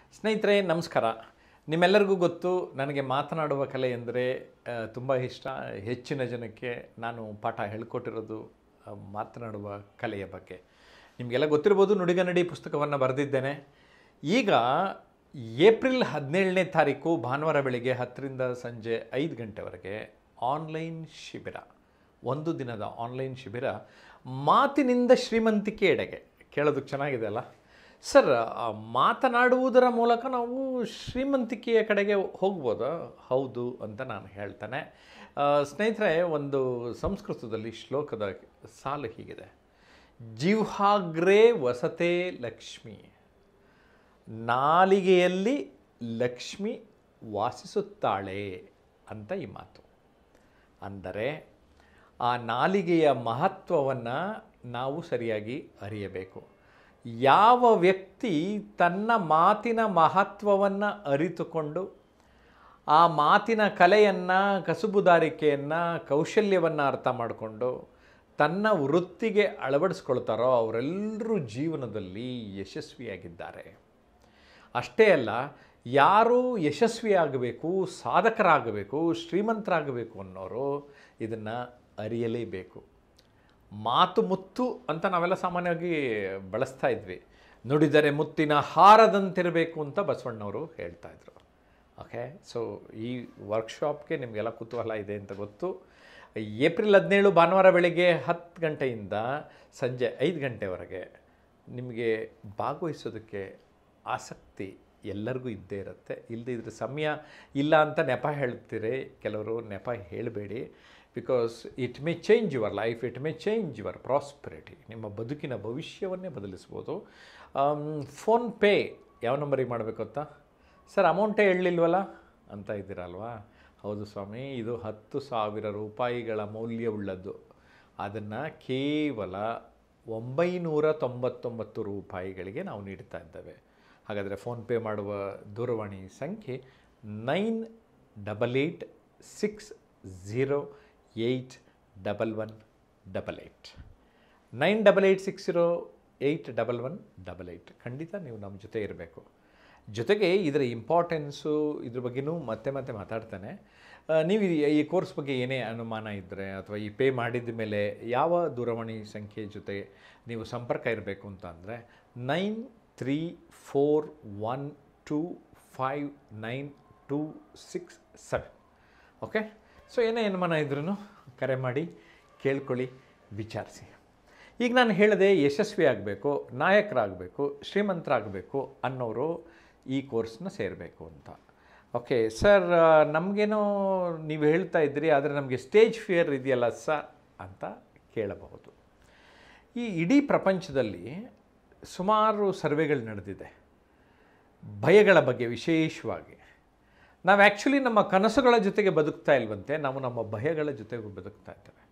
ಸ್ನೇಹಿತರೆ ನಮಸ್ಕಾರ ನಿಮ್ಮೆಲ್ಲರಿಗೂ ಗೊತ್ತು ನನಗೆ ಮಾತನಾಡುವ ಕಲೆ ಎಂದರೆ ತುಂಬ ಇಷ್ಟ ಹೆಚ್ಚಿನ ಜನಕ್ಕೆ ನಾನು ಪಾಠ ಹೇಳ್ಕೊಟ್ಟಿರೋದು ಆ, ಮಾತನಾಡುವ ಕಲೆಯ ಬಗ್ಗೆ ನಿಮಗೆಲ್ಲ ಗೊತ್ತಿರ್ಬೋದು ನುಡಿಗನ್ನಡಿ ಪುಸ್ತಕವನ್ನು ಬರೆದಿದ್ದೇನೆ ಈಗ ಏಪ್ರಿಲ್ ಹದಿನೇಳನೇ ತಾರೀಕು ಭಾನುವಾರ ಬೆಳಿಗ್ಗೆ ಹತ್ತರಿಂದ ಸಂಜೆ ಐದು ಗಂಟೆವರೆಗೆ ಆನ್ಲೈನ್ ಶಿಬಿರ ಒಂದು ದಿನದ ಆನ್ಲೈನ್ ಶಿಬಿರ ಮಾತಿನಿಂದ ಶ್ರೀಮಂತಿಕೆಯೆಡೆಗೆ ಕೇಳೋದಕ್ಕೆ ಚೆನ್ನಾಗಿದೆ ಅಲ್ಲ ಸರ್ ಆ ಮಾತನಾಡುವುದರ ಮೂಲಕ ನಾವು ಶ್ರೀಮಂತಿಕೆಯ ಕಡೆಗೆ ಹೋಗ್ಬೋದಾ ಹೌದು ಅಂತ ನಾನು ಹೇಳ್ತೇನೆ ಆ, ಸ್ನೇಹಿತರೆ ಒಂದು ಸಂಸ್ಕೃತದಲ್ಲಿ ಶ್ಲೋಕದ ಸಾಲು ಹೀಗಿದೆ ಜಿಹ್ವಾಗ್ರೇ ವಸತೆ ಲಕ್ಷ್ಮಿ ನಾಲಿಗೆಯಲ್ಲಿ ಲಕ್ಷ್ಮಿ ವಾಸಿಸುತ್ತಾಳೆ ಅಂತ ಈ ಮಾತು ಅಂದರೆ ಆ ನಾಲಿಗೆಯ ಮಹತ್ವವನ್ನು ನಾವು ಸರಿಯಾಗಿ ಅರಿಯಬೇಕು ಯಾವ ವ್ಯಕ್ತಿ ತನ್ನ ಮಾತಿನ ಮಹತ್ವವನ್ನು ಅರಿತುಕೊಂಡು ಆ ಮಾತಿನ ಕಲೆಯನ್ನು ಕಸುಬುದಾರಿಕೆಯನ್ನು ಕೌಶಲ್ಯವನ್ನು ಅರ್ಥ ಮಾಡಿಕೊಂಡು ತನ್ನ ವೃತ್ತಿಗೆ ಅಳವಡಿಸ್ಕೊಳ್ತಾರೋ ಅವರೆಲ್ಲರೂ ಜೀವನದಲ್ಲಿ ಯಶಸ್ವಿಯಾಗಿದ್ದಾರೆ ಅಷ್ಟೇ ಅಲ್ಲ ಯಾರು ಯಶಸ್ವಿಯಾಗಬೇಕು ಸಾಧಕರಾಗಬೇಕು ಶ್ರೀಮಂತರಾಗಬೇಕು ಅನ್ನೋರು ಇದನ್ನು ಅರಿಯಲೇಬೇಕು ಮಾತು ಮುತ್ತು ಅಂತ ನಾವೆಲ್ಲ ಸಾಮಾನ್ಯವಾಗಿ ಬಳಸ್ತಾ ಇದ್ವಿ ನುಡಿದರೆ ಮುತ್ತಿನ ಹಾರದಂತಿರಬೇಕು ಅಂತ ಬಸವಣ್ಣವರು ಹೇಳ್ತಾ ಇದ್ರು ಓಕೆ ಸೊ ಈ ವರ್ಕ್ಶಾಪ್ಗೆ ನಿಮಗೆಲ್ಲ ಕುತೂಹಲ ಇದೆ ಅಂತ ಗೊತ್ತು ಏಪ್ರಿಲ್ ಹದಿನೇಳು ಭಾನುವಾರ ಬೆಳಗ್ಗೆ ಹತ್ತು ಗಂಟೆಯಿಂದ ಸಂಜೆ ಐದು ಗಂಟೆವರೆಗೆ ನಿಮಗೆ ಭಾಗವಹಿಸೋದಕ್ಕೆ ಆಸಕ್ತಿ ಎಲ್ಲರಿಗೂ ಇದ್ದೇ ಇರುತ್ತೆ ಇಲ್ಲದೇ ಇದ್ರೆ ಸಮಯ ಇಲ್ಲ ಅಂತ ನೆಪ ಹೇಳ್ತೀರಿ ಕೆಲವರು ನೆಪ ಹೇಳಬೇಡಿ because it may change your life it may change your prosperity ನಿಮ್ಮ ಬದುಕಿನ ಭವಿಷ್ಯವನ್ನೇ ಬದಲಿಸ್ಬೋದು ಫೋನ್ಪೇ ಯಾವ ನಂಬರಿಗೆ ಮಾಡಬೇಕು ಅಂತ ಸರ್ ಅಮೌಂಟೇ ಹೇಳಲಿಲ್ವಲ್ಲ ಅಂತ ಇದ್ದೀರಲ್ವಾ ಹೌದು ಸ್ವಾಮಿ ಇದು ಹತ್ತು ಸಾವಿರ ರೂಪಾಯಿಗಳ ಮೌಲ್ಯವುಳ್ಳದ್ದು ಅದನ್ನು ಕೇವಲ ಒಂಬೈನೂರ ತೊಂಬತ್ತೊಂಬತ್ತು ರೂಪಾಯಿಗಳಿಗೆ ನಾವು ನೀಡ್ತಾ ಇದ್ದೇವೆ ಹಾಗಾದರೆ ಫೋನ್ಪೇ ಮಾಡುವ ದೂರವಾಣಿ ಸಂಖ್ಯೆ nine double eight six zero eight double one double eight nine double eight six zero eight double one double eight ಖಂಡಿತ ನೀವು ನಮ್ಮ ಜೊತೆ ಇರಬೇಕು ಜೊತೆಗೆ ಇದರ ಇಂಪಾರ್ಟೆನ್ಸು ಇದ್ರ ಬಗ್ಗೆನೂ ಮತ್ತೆ ಮತ್ತೆ ಮಾತಾಡ್ತಾನೆ ಆ, ನೀವು ಈ- ಈ ಕೋರ್ಸ್ ಬಗ್ಗೆ ಏನೇ ಅನುಮಾನ ಇದ್ದರೆ ಅಥವಾ ಈ ಪೇ ಮಾಡಿದ ಮೇಲೆ ಯಾವ ದೂರವಾಣಿ ಸಂಖ್ಯೆ ಜೊತೆ ನೀವು ಸಂಪರ್ಕ ಇರಬೇಕು ಅಂತ ಅಂದರೆ nine three four one two five nine two six seven okay so ಏನೇ ಅನುಮಾನ ಇದ್ರೂ ಕರೆ ಮಾಡಿ ಕೇಳ್ಕೊಳ್ಳಿ ವಿಚಾರಿಸಿ ಈಗ ನಾನು ಹೇಳಿದೆ ಯಶಸ್ವಿ ಆಗಬೇಕು ನಾಯಕರಾಗಬೇಕು ಶ್ರೀಮಂತರಾಗಬೇಕು ಅನ್ನೋರು ಈ ಕೋರ್ಸ್ನ ಸೇರಬೇಕು ಅಂತ ಓಕೆ ಸರ್ ನಮಗೇನೋ ನೀವು ಹೇಳ್ತಾ ಇದ್ರಿ ಆದರೆ ನಮಗೆ ಸ್ಟೇಜ್ ಫಿಯರ್ ಇದೆಯಲ್ಲ ಸರ್ ಅಂತ ಕೇಳಬಹುದು ಈ ಇಡೀ ಪ್ರಪಂಚದಲ್ಲಿ ಸುಮಾರು ಸರ್ವೆಗಳು ನಡೆದಿದೆ ಭಯಗಳ ಬಗ್ಗೆ ವಿಶೇಷವಾಗಿ ನಾವು ಆ್ಯಕ್ಚುಲಿ ನಮ್ಮ ಕನಸುಗಳ ಜೊತೆಗೆ ಬದುಕ್ತಾ ಇಲ್ವಂತೆ ನಾವು ನಮ್ಮ ಭಯಗಳ ಜೊತೆಗೂ ಬದುಕ್ತಾ ಇದ್ದೇವೆ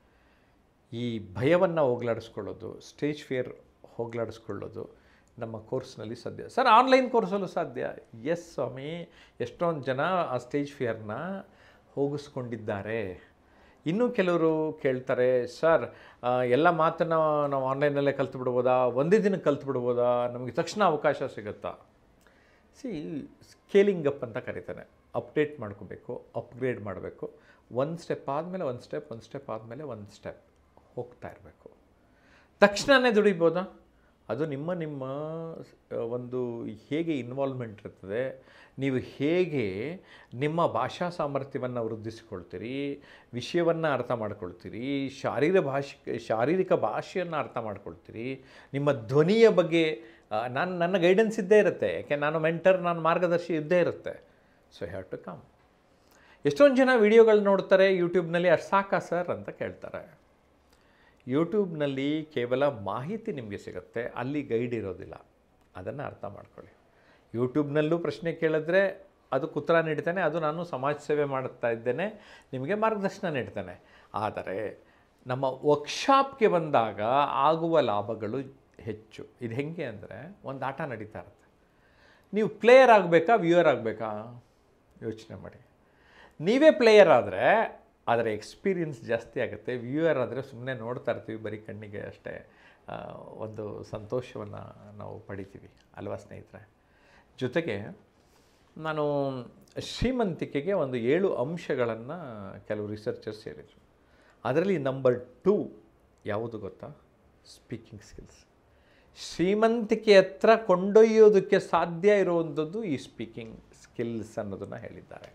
ಈ ಭಯವನ್ನು ಹೋಗ್ಲಾಡಿಸ್ಕೊಳ್ಳೋದು ಸ್ಟೇಜ್ ಫಿಯರ್ ಹೋಗ್ಲಾಡಿಸ್ಕೊಳ್ಳೋದು ನಮ್ಮ ಕೋರ್ಸ್ನಲ್ಲಿ ಸಾಧ್ಯ ಸರ್ ಆನ್ಲೈನ್ ಕೋರ್ಸಲ್ಲೂ ಸಾಧ್ಯ ಎಸ್ ಸ್ವಾಮಿ ಎಷ್ಟೊಂದು ಜನ ಆ ಸ್ಟೇಜ್ ಫಿಯರ್ನ ಹೋಗಿಸ್ಕೊಂಡಿದ್ದಾರೆ ಇನ್ನೂ ಕೆಲವರು ಕೇಳ್ತಾರೆ ಸರ್ ಆ, ಎಲ್ಲ ಮಾತನ್ನು ನಾವು ಆನ್ಲೈನಲ್ಲೇ ಕಲ್ತು ಬಿಡ್ಬೋದಾ ಒಂದೇ ದಿನ ಕಲ್ತು ಬಿಡ್ಬೋದಾ ನಮಗೆ ತಕ್ಷಣ ಅವಕಾಶ ಸಿಗುತ್ತಾ ಸಿ ಸ್ಕೇಲಿಂಗ್ ಅಪ್ ಅಂತ ಕರೀತಾನೆ ಅಪ್ಡೇಟ್ ಮಾಡ್ಕೋಬೇಕು ಅಪ್ಗ್ರೇಡ್ ಮಾಡಬೇಕು ಒಂದು ಸ್ಟೆಪ್ ಆದಮೇಲೆ ಒಂದು ಸ್ಟೆಪ್ ಒಂದು ಸ್ಟೆಪ್ ಆದಮೇಲೆ ಒಂದು ಸ್ಟೆಪ್ ಹೋಗ್ತಾ ಇರಬೇಕು ತಕ್ಷಣವೇ ದುಡಿಬೋದಾ ಅದು ನಿಮ್ಮ ನಿಮ್ಮ ಆ, ಒಂದು ಹೇಗೆ ಇನ್ವಾಲ್ವ್ಮೆಂಟ್ ಇರ್ತದೆ ನೀವು ಹೇಗೆ ನಿಮ್ಮ ಭಾಷಾ ಸಾಮರ್ಥ್ಯವನ್ನು ವೃದ್ಧಿಸಿಕೊಳ್ತೀರಿ ವಿಷಯವನ್ನು ಅರ್ಥ ಮಾಡ್ಕೊಳ್ತೀರಿ ಶಾರೀರ ಭಾಷೆ ಶಾರೀರಿಕ ಭಾಷೆಯನ್ನು ಅರ್ಥ ಮಾಡ್ಕೊಳ್ತೀರಿ ನಿಮ್ಮ ಧ್ವನಿಯ ಬಗ್ಗೆ ಆ, ನಾನು ನನ್ನ ಗೈಡೆನ್ಸ್ ಇದ್ದೇ ಇರುತ್ತೆ ಯಾಕೆ ನಾನು ಮೆಂಟರ್ ನಾನು ಮಾರ್ಗದರ್ಶಿ ಇದ್ದೇ ಇರುತ್ತೆ ಸೊ ಹ್ಯಾವ್ ಟು ಕಮ್ ಎಷ್ಟೊಂದು ಜನ ವಿಡಿಯೋಗಳು ನೋಡ್ತಾರೆ ಯೂಟ್ಯೂಬ್ನಲ್ಲಿ ಅಷ್ಟು ಸಾಕಾ ಸರ್ ಅಂತ ಕೇಳ್ತಾರೆ ಯೂಟ್ಯೂಬ್ನಲ್ಲಿ ಕೇವಲ ಮಾಹಿತಿ ನಿಮಗೆ ಸಿಗುತ್ತೆ ಅಲ್ಲಿ ಗೈಡ್ ಇರೋದಿಲ್ಲ ಅದನ್ನು ಅರ್ಥ ಮಾಡ್ಕೊಳ್ಳಿ ಯೂಟ್ಯೂಬ್ನಲ್ಲೂ ಪ್ರಶ್ನೆ ಕೇಳಿದ್ರೆ ಅದಕ್ಕೆ ಉತ್ತರ ನೀಡ್ತಾನೆ ಅದು ನಾನು ಸಮಾಜ ಸೇವೆ ಮಾಡುತ್ತಾ ಇದ್ದೇನೆ ನಿಮಗೆ ಮಾರ್ಗದರ್ಶನ ನೀಡ್ತಾನೆ ಆದರೆ ನಮ್ಮ ವರ್ಕ್ಶಾಪ್ಗೆ ಬಂದಾಗ ಆಗುವ ಲಾಭಗಳು ಹೆಚ್ಚು ಇದು ಹೆಂಗೆ ಅಂದರೆ ಒಂದು ಆಟ ನಡೀತಾ ಇರುತ್ತೆ ನೀವು ಪ್ಲೇಯರ್ ಆಗಬೇಕಾ ವ್ಯೂಯರ್ ಆಗಬೇಕಾ ಯೋಚನೆ ಮಾಡಿ ನೀವೇ ಪ್ಲೇಯರ್ ಆದರೆ ಅದರ ಎಕ್ಸ್ಪೀರಿಯನ್ಸ್ ಜಾಸ್ತಿ ಆಗುತ್ತೆ ವ್ಯೂಯರ್ ಆದರೆ ಸುಮ್ಮನೆ ನೋಡ್ತಾ ಇರ್ತೀವಿ ಬರೀ ಕಣ್ಣಿಗೆ ಅಷ್ಟೇ ಆ, ಒಂದು ಸಂತೋಷವನ್ನು ನಾವು ಪಡಿತೀವಿ ಅಲ್ವಾ ಸ್ನೇಹಿತರೆ ಜೊತೆಗೆ ನಾನು ಶ್ರೀಮಂತಿಕೆಗೆ ಒಂದು ಏಳು ಅಂಶಗಳನ್ನು ಕೆಲವು ರಿಸರ್ಚರ್ಸ್ ಹೇಳಿದರು ಅದರಲ್ಲಿ ನಂಬರ್ ಟೂ ಯಾವುದು ಗೊತ್ತಾ ಸ್ಪೀಕಿಂಗ್ ಸ್ಕಿಲ್ಸ್ ಶ್ರೀಮಂತಿಕೆ ಹತ್ರ ಕೊಂಡೊಯ್ಯೋದಕ್ಕೆ ಸಾಧ್ಯ ಇರುವಂಥದ್ದು ಈ ಸ್ಪೀಕಿಂಗ್ ಸ್ಕಿಲ್ಸ್ ಅನ್ನೋದನ್ನು ಹೇಳಿದ್ದಾರೆ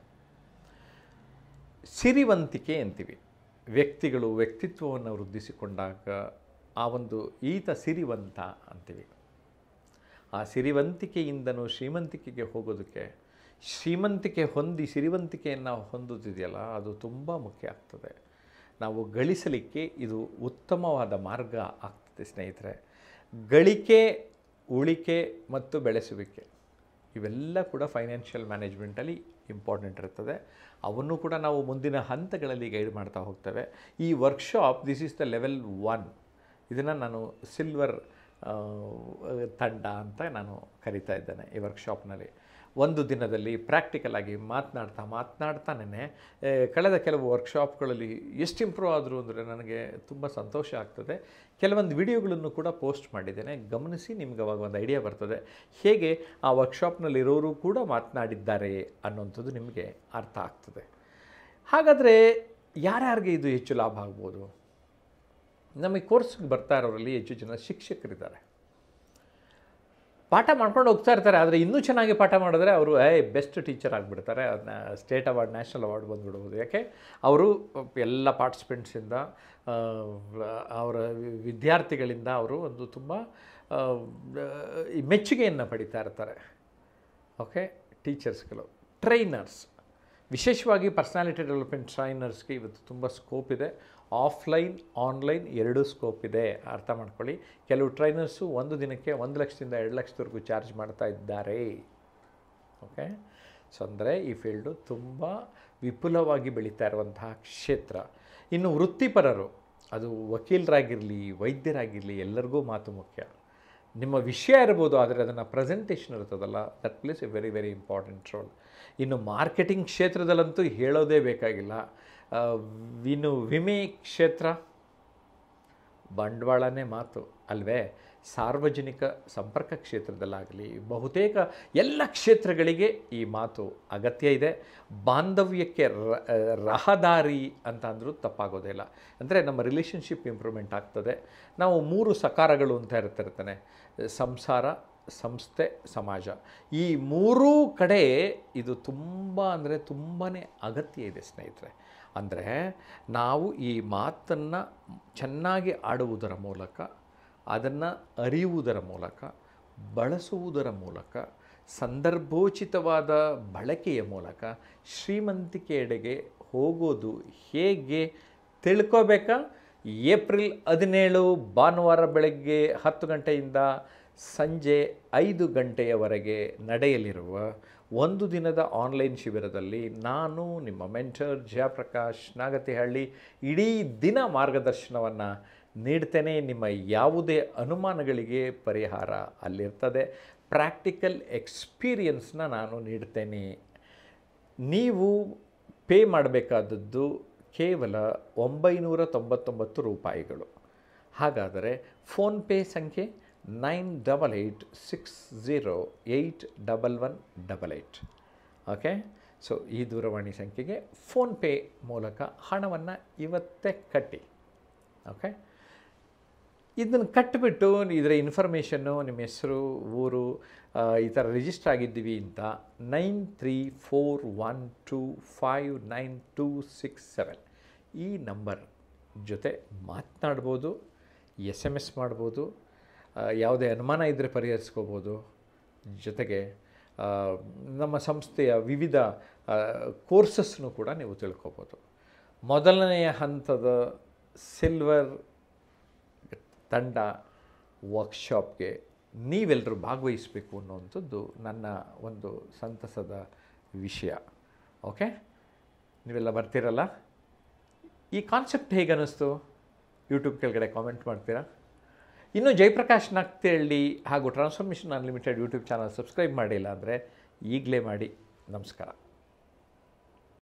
ಸಿರಿವಂತಿಕೆ ಅಂತೀವಿ ವ್ಯಕ್ತಿಗಳು ವ್ಯಕ್ತಿತ್ವವನ್ನು ವೃದ್ಧಿಸಿಕೊಂಡಾಗ ಆ ಒಂದು ಈತ ಸಿರಿವಂತ ಅಂತೀವಿ ಆ ಸಿರಿವಂತಿಕೆಯಿಂದನೂ ಶ್ರೀಮಂತಿಕೆಗೆ ಹೋಗೋದಕ್ಕೆ ಶ್ರೀಮಂತಿಕೆ ಹೊಂದಿ ಸಿರಿವಂತಿಕೆಯನ್ನು ಹೊಂದುತ್ತಿದೆಯಲ್ಲ ಅದು ತುಂಬ ಮುಖ್ಯ ಆಗ್ತದೆ ನಾವು ಗಳಿಸಲಿಕ್ಕೆ ಇದು ಉತ್ತಮವಾದ ಮಾರ್ಗ ಆಗ್ತದೆ ಸ್ನೇಹಿತರೆ ಗಳಿಕೆ ಉಳಿಕೆ ಮತ್ತು ಬೆಳೆಸುವಿಕೆ ಇವೆಲ್ಲ ಕೂಡ ಫೈನಾನ್ಷಿಯಲ್ ಮ್ಯಾನೇಜ್ಮೆಂಟಲ್ಲಿ ಇಂಪಾರ್ಟೆಂಟ್ ಇರ್ತದೆ ಅವನ್ನು ಕೂಡ ನಾವು ಮುಂದಿನ ಹಂತಗಳಲ್ಲಿ ಗೈಡ್ ಮಾಡ್ತಾ ಹೋಗ್ತೇವೆ ಈ workshop this is the level one ಇದನ್ನು ನಾನು ಸಿಲ್ವರ್ ತಂಡ ಅಂತ ನಾನು ಕರಿತಾ ಇದ್ದೇನೆ ಈ ವರ್ಕ್ಶಾಪ್ನಲ್ಲಿ ಒಂದು ದಿನದಲ್ಲಿ ಪ್ರಾಕ್ಟಿಕಲ್ ಆಗಿ ಮಾತನಾಡ್ತಾ ಮಾತನಾಡ್ತಾನೇ ಕಳೆದ ಕೆಲವು ವರ್ಕ್ಶಾಪ್ಗಳಲ್ಲಿ ಎಷ್ಟು ಇಂಪ್ರೂವ್ ಆದರು ಅಂದರೆ ನನಗೆ ತುಂಬ ಸಂತೋಷ ಆಗ್ತದೆ ಕೆಲವೊಂದು ವಿಡಿಯೋಗಳನ್ನು ಕೂಡ ಪೋಸ್ಟ್ ಮಾಡಿದ್ದೇನೆ ಗಮನಿಸಿ ನಿಮ್ಗೆ ಅವಾಗ ಒಂದು ಐಡಿಯಾ ಬರ್ತದೆ ಹೇಗೆ ಆ ವರ್ಕ್ಶಾಪ್ನಲ್ಲಿರೋರು ಕೂಡ ಮಾತನಾಡಿದ್ದಾರೆ ಅನ್ನೋಂಥದ್ದು ನಿಮಗೆ ಅರ್ಥ ಆಗ್ತದೆ ಹಾಗಾದರೆ ಯಾರ್ಯಾರಿಗೆ ಇದು ಹೆಚ್ಚು ಲಾಭ ಆಗ್ಬೋದು ನಮಗೆ ಕೋರ್ಸ್ಗೆ ಬರ್ತಾ ಇರೋರಲ್ಲಿ ಹೆಚ್ಚು ಜನ ಶಿಕ್ಷಕರಿದ್ದಾರೆ ಪಾಠ ಮಾಡ್ಕೊಂಡು ಹೋಗ್ತಾ ಇರ್ತಾರೆ ಆದರೆ ಇನ್ನೂ ಚೆನ್ನಾಗಿ ಪಾಠ ಮಾಡಿದ್ರೆ ಅವರು ಏ ಬೆಸ್ಟ್ ಟೀಚರ್ ಆಗಿಬಿಡ್ತಾರೆ ಅದನ್ನ ಸ್ಟೇಟ್ ಅವಾರ್ಡ್ ನ್ಯಾಷನಲ್ ಅವಾರ್ಡ್ ಬಂದುಬಿಡ್ಬೋದು ಯಾಕೆ ಅವರು ಎಲ್ಲ ಪಾರ್ಟಿಸಿಪೆಂಟ್ಸಿಂದ ಆ, ಅವರ ವಿದ್ಯಾರ್ಥಿಗಳಿಂದ ಅವರು ಒಂದು ತುಂಬ ಆ, ಈ ಮೆಚ್ಚುಗೆಯನ್ನು ಪಡಿತಾ ಇರ್ತಾರೆ ಓಕೆ ಟೀಚರ್ಸ್ಗಳು ಟ್ರೈನರ್ಸ್ ವಿಶೇಷವಾಗಿ ಪರ್ಸ್ನಾಲಿಟಿ ಡೆವಲಪ್ಮೆಂಟ್ ಟ್ರೈನರ್ಸ್ಗೆ ಇವತ್ತು ತುಂಬ ಸ್ಕೋಪ್ ಇದೆ ಆಫ್ಲೈನ್ ಆನ್ಲೈನ್ ಎರಡೂ ಸ್ಕೋಪ್ ಇದೆ ಅರ್ಥ ಮಾಡ್ಕೊಳ್ಳಿ ಕೆಲವು ಟ್ರೈನರ್ಸು ಒಂದು ದಿನಕ್ಕೆ ಒಂದು ಲಕ್ಷದಿಂದ ಎರಡು ಲಕ್ಷದವರೆಗೂ ಚಾರ್ಜ್ ಮಾಡ್ತಾ ಇದ್ದಾರೆ ಓಕೆ ಸೊ ಅಂದರೆ ಈ ಫೀಲ್ಡು ತುಂಬ ವಿಪುಲವಾಗಿ ಬೆಳೀತಾ ಇರುವಂತಹ ಕ್ಷೇತ್ರ ಇನ್ನು ವೃತ್ತಿಪರರು ಅದು ವಕೀಲರಾಗಿರಲಿ ವೈದ್ಯರಾಗಿರಲಿ ಎಲ್ಲರಿಗೂ ಮಾತು ಮುಖ್ಯ ನಿಮ್ಮ ವಿಷಯ ಇರ್ಬೋದು ಆದರೆ ಅದನ್ನು ಪ್ರೆಸೆಂಟೇಷನ್ ಇರ್ತದಲ್ಲ that plays a very very important role ಇನ್ನು ಮಾರ್ಕೆಟಿಂಗ್ ಕ್ಷೇತ್ರದಲ್ಲಂತೂ ಹೇಳೋದೇ ಬೇಕಾಗಿಲ್ಲ ಆ, ಇನ್ನು ವಿಮೆ ಕ್ಷೇತ್ರ ಬಂಡವಾಳನೇ ಮಾತು ಅಲ್ವೇ ಸಾರ್ವಜನಿಕ ಸಂಪರ್ಕ ಕ್ಷೇತ್ರದಲ್ಲಾಗಲಿ ಬಹುತೇಕ ಎಲ್ಲ ಕ್ಷೇತ್ರಗಳಿಗೆ ಈ ಮಾತು ಅಗತ್ಯ ಇದೆ ಬಾಂಧವ್ಯಕ್ಕೆ ರ- ರಹದಾರಿ ಅಂತ ಅಂದರೂ ತಪ್ಪಾಗೋದಿಲ್ಲ ಅಂದರೆ ನಮ್ಮ ರಿಲೇಷನ್ಶಿಪ್ ಇಂಪ್ರೂವ್ಮೆಂಟ್ ಆಗ್ತದೆ ನಾವು ಮೂರು ಸಕಾರಗಳು ಅಂತ ಇರ್ತಿರ್ತಾನೆ ಸಂಸಾರ ಸಂಸ್ಥೆ ಸಮಾಜ ಈ ಮೂರೂ ಕಡೆ ಇದು ತುಂಬ ಅಂದರೆ ತುಂಬಾ ಅಗತ್ಯ ಇದೆ ಸ್ನೇಹಿತರೆ ಅಂದರೆ ನಾವು ಈ ಮಾತನ್ನು ಚೆನ್ನಾಗಿ ಆಡುವುದರ ಮೂಲಕ ಅದನ್ನು ಅರಿಯುವುದರ ಮೂಲಕ ಬಳಸುವುದರ ಮೂಲಕ ಸಂದರ್ಭೋಚಿತವಾದ ಬಳಕೆಯ ಮೂಲಕ ಶ್ರೀಮಂತಿಕೆಯೆಡೆಗೆ ಹೋಗೋದು ಹೇಗೆ ತಿಳ್ಕೋಬೇಕಾ ಏಪ್ರಿಲ್ ಹದಿನೇಳು ಭಾನುವಾರ ಬೆಳಗ್ಗೆ ಹತ್ತು ಗಂಟೆಯಿಂದ ಸಂಜೆ ಐದು ಗಂಟೆಯವರೆಗೆ ನಡೆಯಲಿರುವ ಒಂದು ದಿನದ ಆನ್ಲೈನ್ ಶಿಬಿರದಲ್ಲಿ ನಾನು ನಿಮ್ಮ ಮೆಂಟರ್ ಜಯಪ್ರಕಾಶ್ ನಾಗತಿಹಳ್ಳಿ ಇಡೀ ದಿನ ಮಾರ್ಗದರ್ಶನವನ್ನು ನೀಡ್ತೇನೆ ನಿಮ್ಮ ಯಾವುದೇ ಅನುಮಾನಗಳಿಗೆ ಪರಿಹಾರ ಅಲ್ಲಿರ್ತದೆ ಪ್ರಾಕ್ಟಿಕಲ್ ಎಕ್ಸ್ಪೀರಿಯನ್ಸ್ನ ನಾನು ನೀಡ್ತೇನೆ ನೀವು ಪೇ ಮಾಡಬೇಕಾದದ್ದು ಕೇವಲ ಒಂಬೈನೂರ ತೊಂಬತ್ತೊಂಬತ್ತು ರೂಪಾಯಿಗಳು ಹಾಗಾದರೆ ಫೋನ್ಪೇ ಸಂಖ್ಯೆ nine double eight six zero eight double one double eight okay so ಈ ದೂರವಾಣಿ ಸಂಖ್ಯೆಗೆ ಫೋನ್ಪೇ ಮೂಲಕ ಹಣವನ್ನು ಇವತ್ತೇ ಕಟ್ಟಿ ಓಕೆ ಇದನ್ನು ಕಟ್ಟಿಬಿಟ್ಟು ಇದರ ಇನ್ಫಾರ್ಮೇಷನ್ನು ನಿಮ್ಮ ಹೆಸರು ಊರು ಆ, ಈ ಥರ ರಿಜಿಸ್ಟರ್ ಆಗಿದ್ದೀವಿ ಅಂತ nine three four one two five nine two six seven ಈ ನಂಬರ್ ಜೊತೆ ಮಾತನಾಡ್ಬೋದು ಎಸ್ ಎಮ್ ಎಸ್ ಮಾಡ್ಬೋದು ಆ, ಯಾವುದೇ ಅನುಮಾನ ಇದ್ದರೆ ಪರಿಹರಿಸ್ಕೋಬೋದು ಜೊತೆಗೆ ಆ, ನಮ್ಮ ಸಂಸ್ಥೆಯ ವಿವಿಧ ಕೋರ್ಸಸ್ನು ಕೂಡ ನೀವು ತಿಳ್ಕೊಬೋದು ಮೊದಲನೆಯ ಹಂತದ ಸಿಲ್ವರ್ ತಂಡ ವರ್ಕ್ಶಾಪ್ಗೆ ನೀವೆಲ್ಲರೂ ಭಾಗವಹಿಸಬೇಕು ಅನ್ನುವಂಥದ್ದು ನನ್ನ ಒಂದು ಸಂತಸದ ವಿಷಯ ಓಕೆ ನೀವೆಲ್ಲ ಬರ್ತೀರಲ್ಲ ಈ ಕಾನ್ಸೆಪ್ಟ್ ಹೇಗೆ ಅನ್ನಿಸ್ತು ಯೂಟ್ಯೂಬ್ ಕೆಳಗಡೆ ಕಾಮೆಂಟ್ ಮಾಡ್ತೀರಾ ಇನ್ನು ಜಯಪ್ರಕಾಶ್ ನಕ್ತೇಳಿ ಹಾಗೂ transformation unlimited YouTube channel subscribe ಮಾಡಿಲ್ಲ ಅಂದರೆ ಈಗಲೇ ಮಾಡಿ ನಮಸ್ಕಾರ